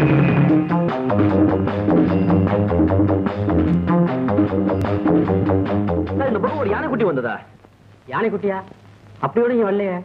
Sir, இந்த பக்கம் ஒரு யானைக்குட்டி வந்ததா யானைக்குட்டியா அப்படியோட இங்க வரலையே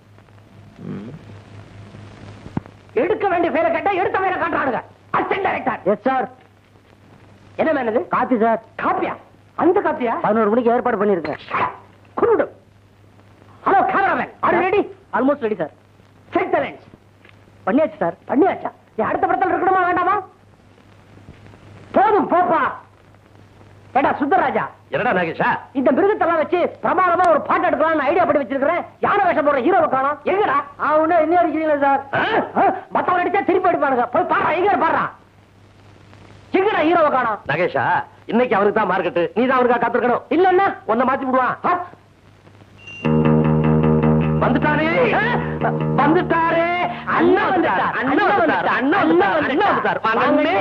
எடுக்க வேண்டிய பேரை கேட்டா எடுத்த பேரை காட்டுறானுங்க அசிஸ்டன்ட் டைரக்டர் எஸ் சார் என்ன மேனது காப்பி சார் காப்பியா அந்த காப்பியா பதினோரு மணிக்கு ஏற்பாடு பண்ணிருக்கேன் குருடு hello cameraman are ready almost ready sir check the lens பண்ணியாச்சு சார் பண்ணியாச்சா நீ அடுத்த படத்தில் இருக்கணுமா வேண்டாமா போதும் போப்பா ஏடா சுந்தரராஜா என்னடா நாகேஷா இந்த மிருகத்தெல்லாம் வச்சு பிரமாதமா ஒரு பாட்டு எடுக்கலாம்னு ஐடியா பண்ணி வச்சிருக்கிறேன் யானை வேஷம் போடுற ஹீரோவை காணோம் எங்கடா அவனே என்ன அடிக்கிறீங்களா சார் மத்தவங்க அடிச்சா திருப்பி அடிப்பானுங்க போய் பாரு எங்க பாடுறா எங்கடா ஹீரோவை காணோம் நாகேஷா இன்னைக்கு அவருக்கு தான் மார்க்கெட் நீ தான் அவருக்கா காத்திருக்கணும் இல்லன்னா உன்னை மாத்தி விடுவான் ஆ, வந்துட்டாரே வந்துட்டாரே அண்ணா வந்துட்டார் அண்ணா வந்துட்டார் அண்ணா வந்துட்டார் அண்ணா வந்துட்டார் வாங்க அண்ணே.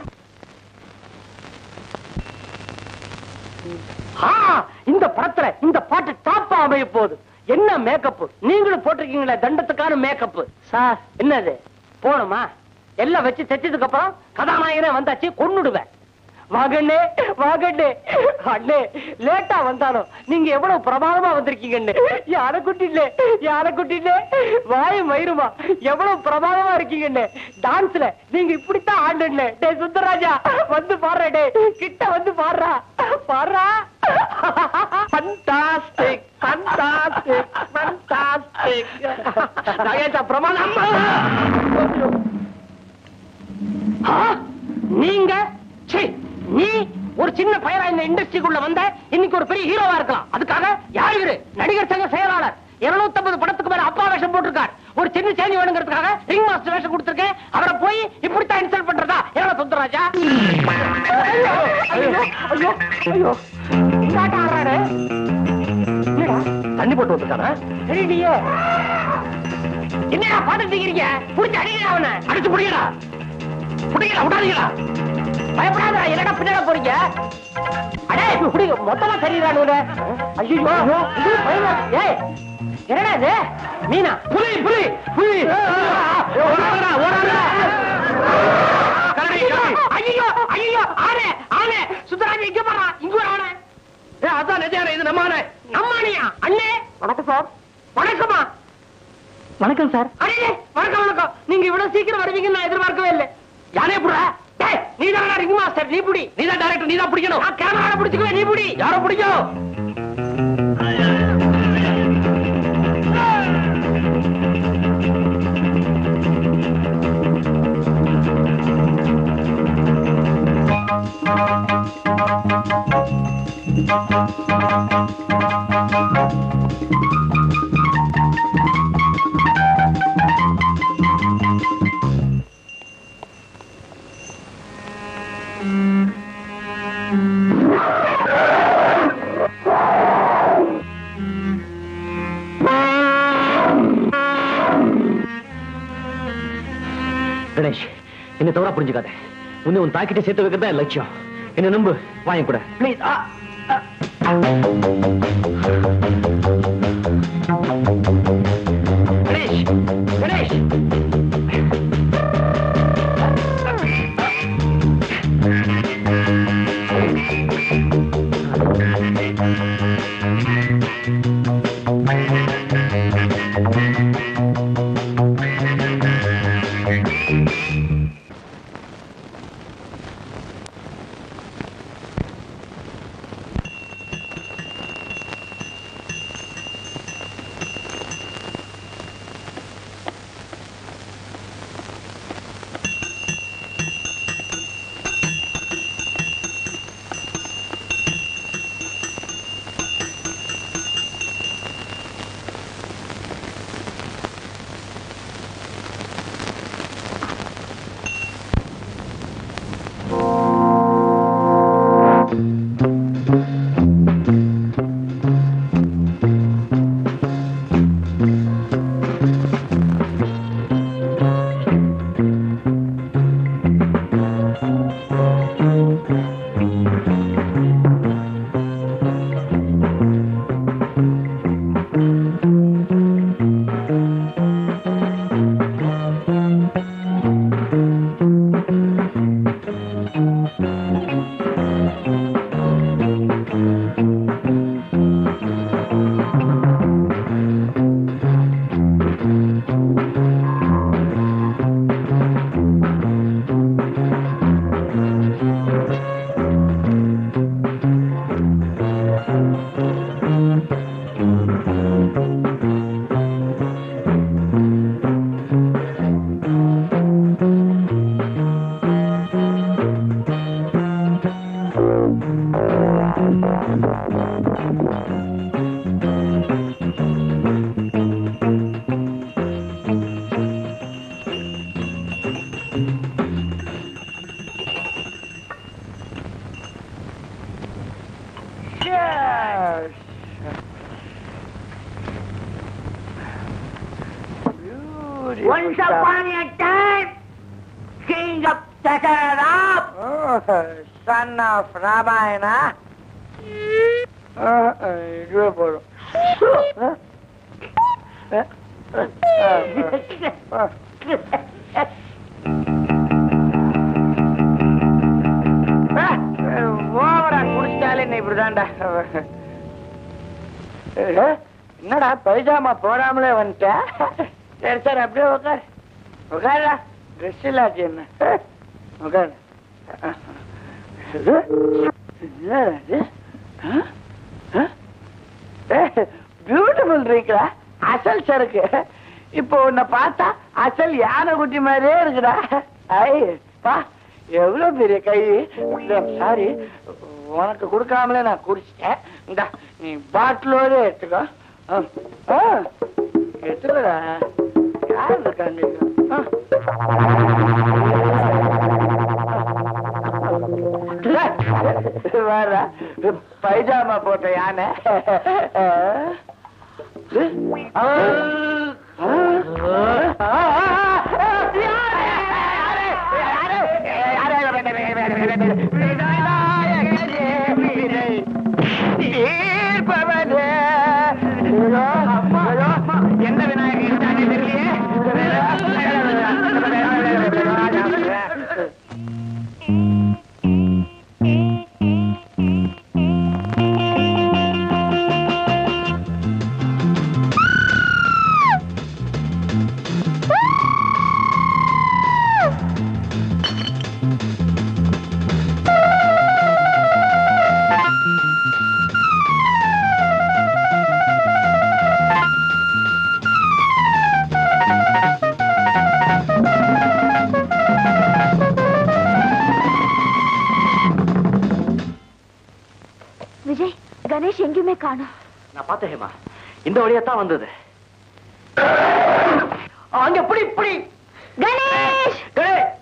ஆ, இந்த படத்துல இந்த பாட்டு டாப்பா அமைய போகுது என்ன மேக்கப் நீங்களும் போட்டிருக்கீங்களே தண்டத்துக்கான மேக்கப் சார் என்னது போணுமா எல்லாம் வச்சு தைச்சதுக்கு அப்புறம் கதாநாயகனே வந்தாச்சு கொன்னுடுவேன் வாகண்ணே வாகண்ணே அண்ணே லேட்டா வந்தாலும் நீங்க எவ்வளவு பிரமாதமா வந்திருக்கீங்கன்னு யார குட்டிலே யார குட்டிலே வாய மயிருமா எவ்வளவு பிரமாதமா இருக்கீங்கன்னு டான்ஸ்ல நீங்க இப்படித்தான் ஆண்டுன்னு டே சுந்தரராஜா வந்து பாடுற டே கிட்ட வந்து பாடுறா பாடுறா ஃபண்டாஸ்டிக் ஃபண்டாஸ்டிக் ஃபண்டாஸ்டிக் நாகேஷா பிரமாதம் ஆ, நீங்க சீ, நீ ஒரு சின்ன பையனா இந்த இண்டஸ்ட்ரிக்குள்ள வந்த இன்னைக்கு ஒரு பெரிய ஹீரோவா இருக்கலாம் அதுக்காக யார் இவரு நடிகர் சங்க செயலாளர் 250 படத்துக்கு மேல அப்பா வேஷம் போட்டிருக்கார் ஒரு சின்ன சேஞ்ச் வேணுங்கிறதுக்காக ரிங் மாஸ்டர் வேஷம் கொடுத்திருக்கேன் அவரை போய் இப்படித்தான் இன்சல்ட் பண்றதா எவ்வளவு சுந்தரராஜா ஐயோ ஐயோ ஐயோ ஐயோ இந்த ஆட்டம் ஆடுறாரு என்னடா தண்ணி போட்டு வந்துட்டானா தெரியலையே என்னடா பாத்துட்டு இருக்கீங்க புடிச்சு அடிக்கிறா அவனை அடிச்சு புடிங்கடா புடிங்கடா விடாதீங்கடா பயப்படாத என்னடா பின்னாடி போறீங்க அடே இப்படி மொத்தமா தெரியுறானுங்க ஐயோ இது பயமா ஏய் என்னடா இது மீனா புலி புலி புலி ஓடாதடா ஓடாதடா கரடி கரடி ஐயோ ஐயோ ஆனே ஆனே சுந்தராஜ் இங்க பாரா இங்க ஒரு ஆனே ஏ அதான் நிஜானே இது நம்மானே நம்மானியா அண்ணே வணக்கம் சார் வணக்கமா வணக்கம் சார் அடே வணக்கம் வணக்கம் நீங்க இவ்வளவு சீக்கிரம் வருவீங்கன்னு நான் எதிர்பார்க்கவே இல்லை யாரே புடுறா டேய் நீ தான் ரிங் மாஸ்டர் நீ புடி நீ தான் டைரக்டர் நீ தான் பிடிக்கணும் நான் கேமரா பிடிச்சுக்குவேன் நீ புடி யார பிடிக்கும் கணேஷ் என்ன தவறா புரிஞ்சுக்காத உன்னை உன் தாக்கிட்ட சேர்த்து வைக்கிறது தான் என் லட்சியம் என்ன நம்பு வாங்கி கூட please Ganesh Ganesh Cheers. Once upon a time, king of Dasharatha, Oh, son of Ramayana. இதுவே போதும் ஓவரா குடிச்சிட்டாலே நீ இப்படிதான்டா ஏ, என்னடா பைஜாமா போடாமலே வந்துட்ட சரி சரி அப்படியே உட்கார் உட்காரா ட்ரெஸ் இல்லாச்சு என்ன உட்கார் இது என்னடா இது பியூட்டிஃபுல் ட்ரிங்க்டா அசல் சரக்கு இப்போ உன்னை பார்த்தா அசல் யானை குட்டி மாதிரியே இருக்குடா ஐ பா எவ்வளவு பெரிய கை சாரி உனக்கு கொடுக்காமலே நான் குடிச்சிட்டேன் இந்தா நீ பாட்டிலோட எடுத்துக்கோ ஆ, ஆ, எடுத்துக்கடா யார் இருக்காங்க இங்க? ஆ. வேற பைஜாமா போட்ட யானை எந்த விநாயகர் தெரியலையே விஜய் கணேஷ் எங்கேயுமே காணோம் நான் பார்த்தேன் ஹேமா இந்த வழியா தான் வந்தது அங்க இப்படி இப்படி கணேஷ் டேய்,